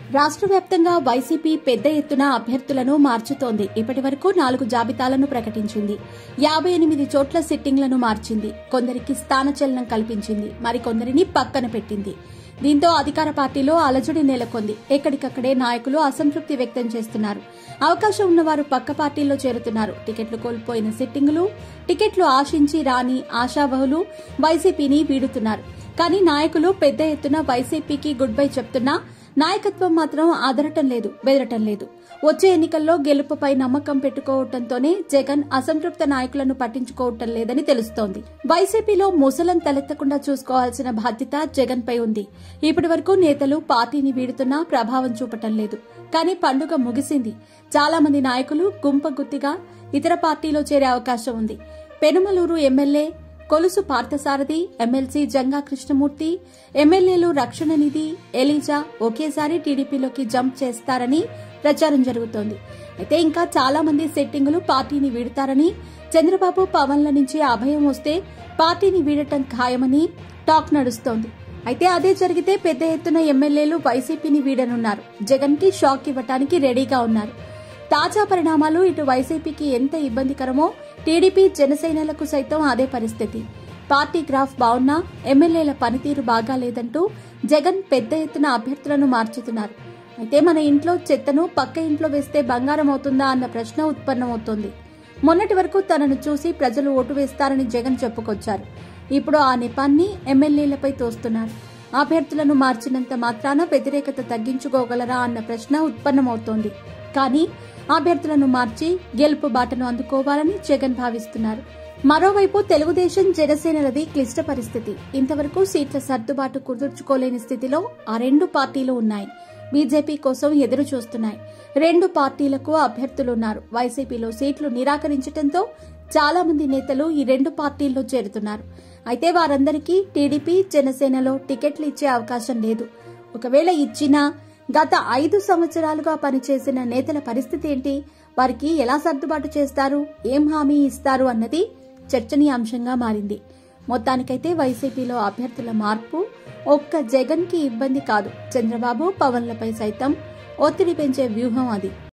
రాష్ట్ర వ్యాప్తంగా వైసీపీ పెద్ద ఎత్తున అభ్యర్థులను మార్చుతోంది ఇప్పటి వరకు నాలుగు జాబితాలను ప్రకటించింది యాభై ఎనిమిది చోట్ల సిట్టింగ్లను మార్చింది కొందరికి స్థానచలనం కల్పించింది మరికొందరిని పక్కన పెట్టింది దీంతో అధికార పార్టీలో అలజడి నెలకొంది ఎక్కడికక్కడే నాయకులు అసంతృప్తి వ్యక్తం చేస్తున్నారు అవకాశం ఉన్నవారు పక్క పార్టీల్లో చేరుతున్నారు టికెట్లు కోల్పోయిన సిట్టింగులు టికెట్లు ఆశించి రాని ఆశావహులు వైసీపీని వీడుతున్నారు కానీ నాయకులు పెద్ద ఎత్తున వైసీపీకి గుడ్ బై చెప్తున్నా నాయకత్వం మాత్రం ఆదరటం లేదు బెదరటం లేదు వచ్చే ఎన్నికల్లో గెలుపుపై నమ్మకం పెట్టుకోవడంతోనే జగన్ అసంతృప్త నాయకులను పట్టించుకోవటం లేదని తెలుస్తోంది వైసీపీలో ముసలం తలెత్తకుండా చూసుకోవాల్సిన బాధ్యత జగన్ పై ఉంది ఇప్పటి వరకు నేతలు పార్టీని వీడుతున్నా ప్రభావం చూపటం లేదు కానీ పండుగ ముగిసింది చాలా మంది నాయకులు గుంపగుత్తిగా ఇతర పార్టీలో చేరే అవకాశం ఉంది పెనుమలూరు ఎమ్మెల్యే కొలుసు పార్థసారథి ఎమ్మెల్సీ జంగా కృష్ణమూర్తి ఎమ్మెల్యేలు రక్షణ నిధి ఎలీజా ఒకేసారి టీడీపీలోకి జంప్ చేస్తారని ప్రచారం జరుగుతోంది అయితే ఇంకా చాలా మంది సెట్టింగులు పార్టీని వీడతారని చంద్రబాబు పవన్ల నుంచి అభయం వస్తే పార్టీని వీడటం ఖాయమని టాక్ నడుస్తోంది అయితే అదే జరిగితే పెద్ద ఎత్తున ఎమ్మెల్యేలు వైసీపీని వీడనున్నారు జగన్ కి షాక్ ఇవ్వటానికి రెడీగా ఉన్నారు తాజా పరిణామాలు ఇటు వైసీపీకి ఎంత ఇబ్బందికరమో టీడీపీ జనసేనలకు సైతం అదే పరిస్థితి పార్టీ గ్రాఫ్ బాగున్నా ఎమ్మెల్యేల పనితీరు బాగాలేదంటూ జగన్ పెద్ద ఎత్తున అభ్యర్థులను మార్చుతున్నారు అయితే మన ఇంట్లో చెత్తను పక్క ఇంట్లో వేస్తే బంగారం అవుతుందా అన్న ప్రశ్న ఉత్పన్నమవుతోంది మొన్నటి వరకు తనను చూసి ప్రజలు ఓటు వేస్తారని జగన్ చెప్పుకొచ్చారు ఇప్పుడు ఆ నెపాన్ని ఎమ్మెల్యేలపై తోస్తున్నారు అభ్యర్థులను మార్చినంత మాత్రాన వ్యతిరేకత తగ్గించుకోగలరా అన్న ప్రశ్న ఉత్పన్నమవుతోంది కానీ అభ్యర్థులను మార్చి గెలుపు బాటను అందుకోవాలని జగన్ భావిస్తున్నారు మరోవైపు తెలుగుదేశం జనసేనలది క్లిష్ట పరిస్థితి ఇంతవరకు సీట్ల సర్దుబాటు కుదుర్చుకోలేని స్థితిలో ఆ రెండు పార్టీలు ఉన్నాయి బీజేపీ కోసం ఎదురు చూస్తున్నాయి రెండు పార్టీలకు అభ్యర్థులున్నారు వైసీపీలో సీట్లు నిరాకరించడంతో చాలా మంది నేతలు ఈ రెండు పార్టీల్లో చేరుతున్నారు అయితే వారందరికీ టీడీపీ జనసేనలో టికెట్లు ఇచ్చే అవకాశం లేదు ఒకవేళ ఇచ్చినా గత ఐదు సంవత్సరాలుగా పనిచేసిన నేతల పరిస్థితి ఏంటి వారికి ఎలా సర్దుబాటు చేస్తారు ఏం హామీ ఇస్తారు అన్నది చర్చనీయాంశంగా మారింది మొత్తానికైతే వైసీపీలో అభ్యర్థుల మార్పు ఒక్క జగన్ కి ఇబ్బంది కాదు చంద్రబాబు పవన్లపై సైతం ఒత్తిడి పెంచే వ్యూహం అది